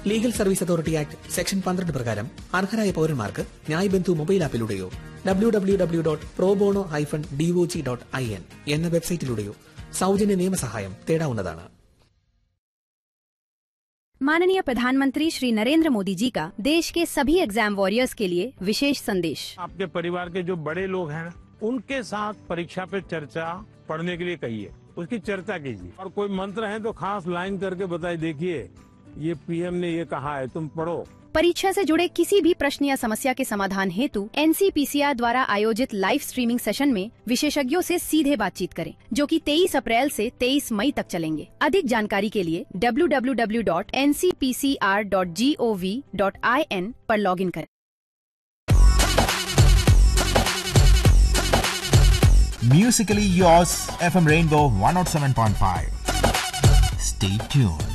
Legal service authority act section പന്ത്രണ്ട് പ്രകാരം അർഹരായ പൌരന്മാർക്ക് ന്യായ് ബന്ധു മൊബൈൽ ആപ്പിലൂടെയോ W W W dot pro bono hyphen DOJ dot I N എന്ന വെബ്സൈറ്റിലൂടെയോ സൗജന്യ നിയമസഹായം തേടാവുന്നതാണ് माननीय प्रधानमंत्री श्री नरेंद्र मोदी जी का देश के सभी एग्जाम वॉरियर्स के लिए विशेष संदेश आपके परिवार के जो बड़े लोग हैं उनके साथ परीक्षा पे चर्चा पढ़ने के लिए कहिए उसकी चर्चा कीजिए और कोई मंत्र है तो खास लाइन करके बताइए देखिए ये पीएम ने ये कहा है तुम पढ़ो परीक्षा से जुड़े किसी भी प्रश्न या समस्या के समाधान हेतु एनसीपीसीआर द्वारा आयोजित लाइव स्ट्रीमिंग सेशन में विशेषज्ञों से सीधे बातचीत करें जो कि 23 अप्रैल से 23 मई तक चलेंगे अधिक जानकारी के लिए www.ncpcr.gov.in पर लॉगिन करें Musically yours, FM Rainbow 107.5. Stay tuned.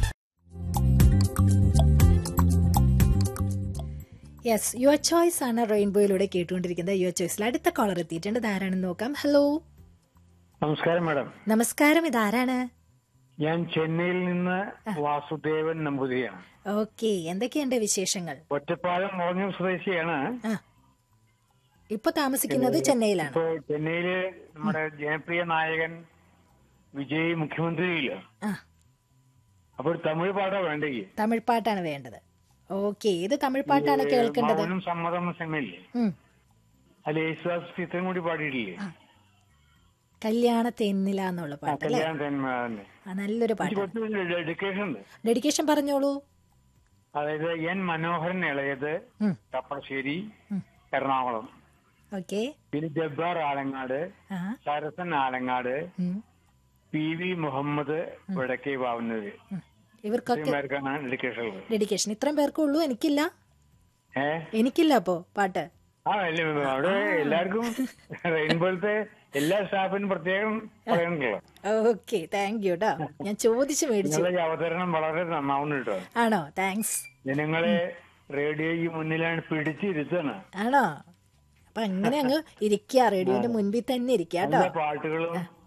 Yes your choice ആണ് റെയിൻബോയിലൂടെ കേട്ടുകൊണ്ടിരിക്കുന്നത് യുവർ ചോയ്സിൽ അടുത്ത കോളർ എത്തിയിട്ടുണ്ട് ഇതാരാണെന്ന് നോക്കാം ഹലോ നമസ്കാരം മാഡം നമസ്കാരം ഇതാരാണ് ഞാൻ ചെന്നൈയിൽ നിന്ന് വാസുദേവൻ നമ്പൂതിരിയാണ് ഓക്കെ എന്തൊക്കെയുണ്ട് വിശേഷങ്ങൾ ഒറ്റപ്പാലം മോർണിംഗ് സ്വദേശിയാണ് ആ ഇപ്പൊ താമസിക്കുന്നത് ചെന്നൈയിലാണ് ഇപ്പോ ചെന്നൈയില് നമ്മുടെ ജനപ്രിയ നായകൻ വിജയ് മുഖ്യമന്ത്രിയില്ല ആ അപ്പോൾ ഒരു തമിഴ് പാട്ടാ വേണ്ടേ തമിഴ് പാട്ടാണ് വേണ്ടത് ഓക്കെ ഏത് തമിഴ് പാട്ടാണ് കേൾക്കേണ്ടത് മൗനം സമ്മതം എന്ന സിനിമയില്ലേ ഉം. അതിൽ യേശുദാസ് ചിത്രം കൂടി പാടിയിട്ടില്ലേ കല്യാണ തെന്നില എന്നുള്ള ആ, പാട്ട് അല്ലേ കല്യാണം തന്നെ തന്നെ. ആ നല്ലൊരു എനിക്ക് പാട്ട് കുറച്ച് ഡെഡിക്കേഷൻ ഉണ്ട് ഡെഡിക്കേഷൻ പറഞ്ഞോളൂ അതായത് എൻ മനോഹരൻ ഇളയത് ഉം. കപ്പളശ്ശേരി എറണാകുളം ഓക്കെ പിന്നെ ജബ്ബാർ ആലങ്ങാട് ആ സരസൻ ആലങ്ങാട് ഉം. പി വി മുഹമ്മദ് വടക്കേ വാവുന്നത് ഉം. ഇവർക്കൊക്കെ പേർക്കാണ് ഡെഡിക്കേഷൻ ഉള്ളത് ഡെഡിക്കേഷൻ ഇത്രയും പേർക്കേ ഉള്ളൂ എനിക്കില്ല ഏ എനിക്കില്ല അപ്പോ പാട്ട് ആ അല്ല അവിടെ എല്ലാവർക്കും റെയിൻബോളത്തെ എല്ലാ സ്റ്റാഫിനും പ്രത്യേകം പറയണല്ലോ ഓക്കെ താങ്ക് യു കേട്ടോ ഞാൻ ചോദിച്ചു മേടിച്ചു നിങ്ങളുടെ ഈ അവതരണം വളരെ നന്നാവുന്നു കേട്ടോ ആണോ താങ്ക്സ് ജനങ്ങളെ റേഡിയോയ്ക്ക് മുന്നിലാണ് പിടിച്ചിരുത്തണം ആണോ അപ്പൊ അങ്ങനെ അങ്ങ് ഇരിക്കുക റേഡിയോന്റെ മുൻപിൽ തന്നെ ഇരിക്കുക കേട്ടോ നല്ല പാട്ടുകളും